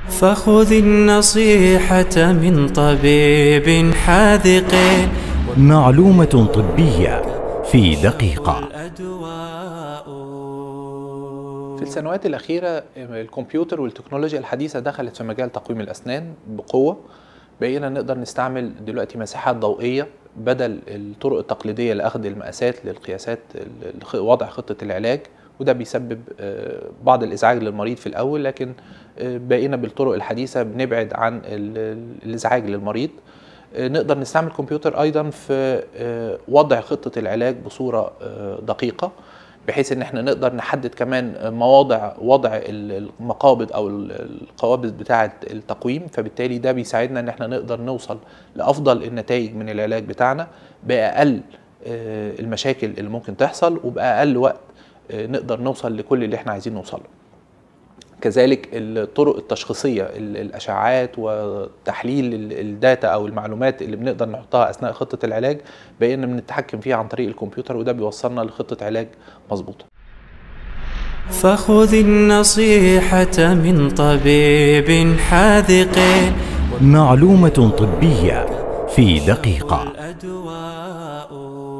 فخذ النصيحة من طبيب حاذق معلومة طبية في دقيقة الأدواء في السنوات الأخيرة الكمبيوتر والتكنولوجيا الحديثة دخلت في مجال تقويم الأسنان بقوة بقينا نقدر نستعمل دلوقتي مساحات ضوئية بدل الطرق التقليدية لأخذ المقاسات للقياسات ل- وضع خطة العلاج وده بيسبب آه، بعض الإزعاج للمريض في الأول لكن آه، بقينا بالطرق الحديثة بنبعد عن ال- ال- الإزعاج للمريض آه، نقدر نستعمل الكمبيوتر أيضا في آه، وضع خطة العلاج بصورة آه، دقيقة بحيث ان احنا نقدر نحدد كمان مواضع وضع ال- المقابض او ال- القوابض بتاعه التقويم فبالتالي ده بيساعدنا ان احنا نقدر نوصل لافضل النتائج من العلاج بتاعنا باقل آه، المشاكل اللي ممكن تحصل وباقل وقت آه، نقدر نوصل لكل اللي احنا عايزين نوصل له كذلك الطرق التشخيصيه ال- الاشعاعات وتحليل ال- الداتا او المعلومات اللي بنقدر نحطها اثناء خطه العلاج بقينا بنتحكم فيها عن طريق الكمبيوتر وده بيوصلنا لخطه علاج مظبوطه فخذ النصيحة من طبيب حاذق معلومة طبية في دقيقة الأدواء